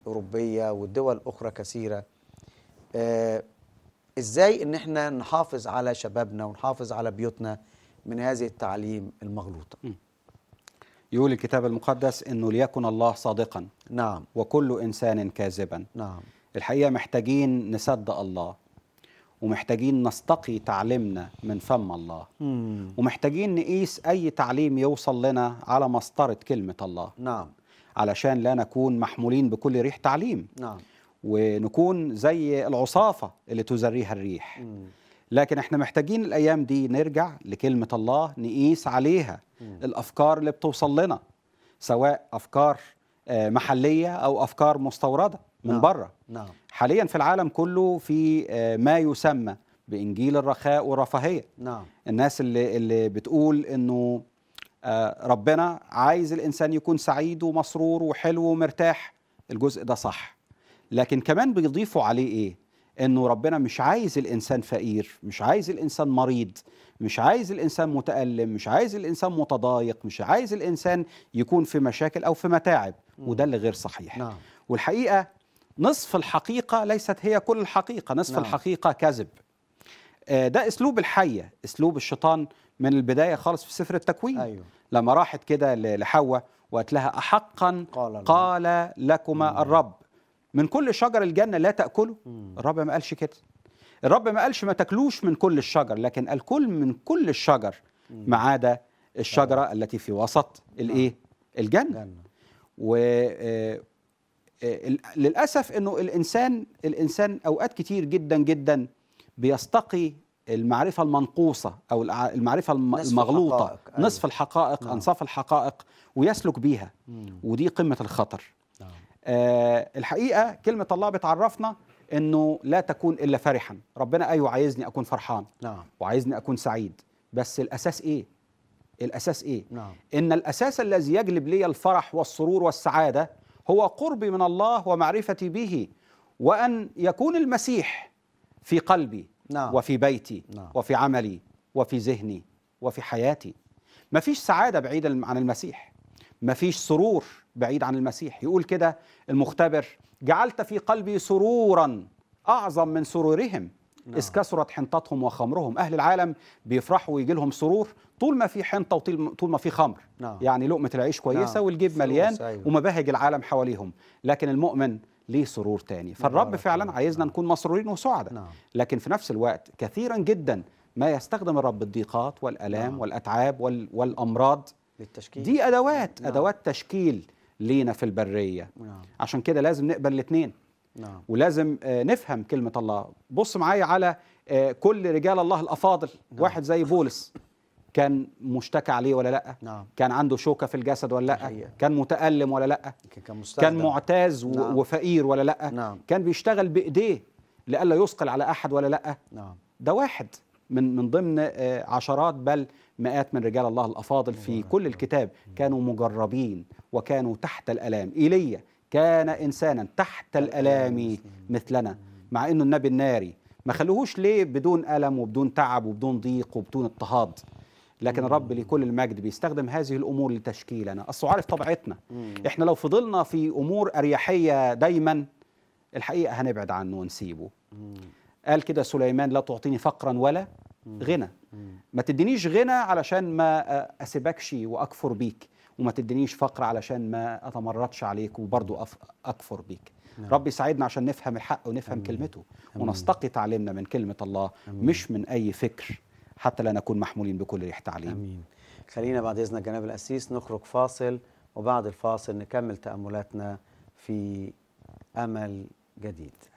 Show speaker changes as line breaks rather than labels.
أوروبية والدول أخرى كثيرة آه، إزاي إن إحنا نحافظ على شبابنا ونحافظ على بيوتنا من هذه التعليم المغلوطة
يقول الكتاب المقدس انه ليكن الله صادقا
نعم
وكل انسان كاذبا
نعم
الحقيقه محتاجين نصدق الله ومحتاجين نستقي تعليمنا من فم الله
مم.
ومحتاجين نقيس اي تعليم يوصل لنا على مسطره كلمه الله
نعم
علشان لا نكون محمولين بكل ريح تعليم
نعم
ونكون زي العصافه اللي تزريها الريح
مم.
لكن احنا محتاجين الايام دي نرجع لكلمه الله نقيس عليها الافكار اللي بتوصل لنا سواء افكار آه، محليه او افكار مستورده من
نعم.
بره
نعم
حاليا في العالم كله في آه، ما يسمى بانجيل الرخاء والرفاهيه
نعم
الناس اللي اللي بتقول انه آه، ربنا عايز الانسان يكون سعيد ومسرور وحلو ومرتاح الجزء ده صح لكن كمان بيضيفوا عليه ايه انه ربنا مش عايز الانسان فقير مش عايز الانسان مريض مش عايز الانسان متالم مش عايز الانسان متضايق مش عايز الانسان يكون في مشاكل او في متاعب وده اللي غير صحيح
نعم
والحقيقه نصف الحقيقه ليست هي كل الحقيقه نصف
نعم.
الحقيقه كذب آه، ده اسلوب الحيه اسلوب الشيطان من البدايه خالص في سفر التكوين
أيوه
لما راحت كده ل- لحواء وقالت لها احقا
قال الله.
قال لكما الرب من كل شجر الجنه لا تاكلوا
مم.
الرب ما قالش كده الرب ما قالش ما تاكلوش من كل الشجر لكن قال كل من كل الشجر ما عدا الشجره التي في وسط الايه الجنه
جنة
وللاسف انه الانسان الانسان اوقات كتير جدا جدا بيستقي المعرفه المنقوصه او الع- المعرفه الم-
نصف
المغلوطه
الحقائق، أيوة.
نصف الحقائق
نعم.
انصاف الحقائق ويسلك بيها
مم.
ودي قمه الخطر
نعم
آه الحقيقه كلمه الله بتعرفنا انه لا تكون الا فرحا ربنا ايوه عايزني اكون فرحان
نعم
وعايزني اكون سعيد بس الاساس ايه الاساس ايه
نعم
ان الاساس الذي يجلب لي الفرح والسرور والسعاده هو قربي من الله ومعرفتي به وان يكون المسيح في قلبي
نعم.
وفي بيتي
نعم.
وفي عملي وفي ذهني وفي حياتي مفيش سعاده بعيده عن المسيح مفيش سرور بعيد عن المسيح يقول كده المختبر جعلت في قلبي سرورا اعظم من سرورهم
نعم.
إذ كثرت حنطتهم وخمرهم أهل العالم بيفرحوا ويجي لهم سرور طول ما في حنطة وطول طول ما في خمر
نعم.
يعني لقمة العيش كويسة
نعم.
والجيب
فلوس،
مليان
أيوة.
ومباهج العالم حواليهم لكن المؤمن ليه سرور تاني فالرب
مبارك
فعلا
الله.
عايزنا نكون مسرورين وسعداء
نعم.
لكن في نفس الوقت كثيرا جدا ما يستخدم الرب الضيقات والآلام
نعم.
والأتعاب وال والأمراض
للتشكيل
دي أدوات
نعم.
أدوات تشكيل لينا في البرية
نعم
عشان كده لازم نقبل الاثنين
نعم
ولازم آه، نفهم كلمة الله بص معايا على آه، كل رجال الله الأفاضل
نعم.
واحد زي بولس كان مشتكى عليه ولا لأ
نعم
كان عنده شوكة في الجسد ولا لأ
الحقيقة.
كان متألم ولا لأ
يمكن كان مستخدم
كان معتاز و-
نعم.
وفقير ولا لأ
نعم
كان بيشتغل بإيديه لئلا يثقل على أحد ولا لأ
نعم
ده واحد من من ضمن آه، عشرات بل مئات من رجال الله الافاضل في
مبارك
كل
الله.
الكتاب كانوا مجربين وكانوا تحت الالام ايليا كان انسانا تحت
الآلام
الالام
مثلنا.
مثلنا مع انه النبي الناري ما خلوهوش ليه بدون الم وبدون تعب وبدون ضيق وبدون اضطهاد لكن الرب لكل المجد بيستخدم هذه الامور لتشكيلنا اصله عارف طبيعتنا
مم.
احنا لو فضلنا في امور اريحيه دايما الحقيقه هنبعد عنه ونسيبه
مم.
قال كده سليمان لا تعطيني فقرا ولا غنى
مم.
ما تدينيش غنى علشان ما آه، اسيبكش واكفر بيك وما تدينيش فقر علشان ما اتمردش عليك وبرضه أف- اكفر بيك
نعم.
رب يساعدنا عشان نفهم الحق ونفهم
أمين.
كلمته
أمين.
ونستقي تعليمنا من كلمة الله
أمين.
مش من أي فكر حتى لا نكون محمولين بكل ريح تعليم
امين خلينا بعد اذنك جناب القسيس نخرج فاصل وبعد الفاصل نكمل تاملاتنا في امل جديد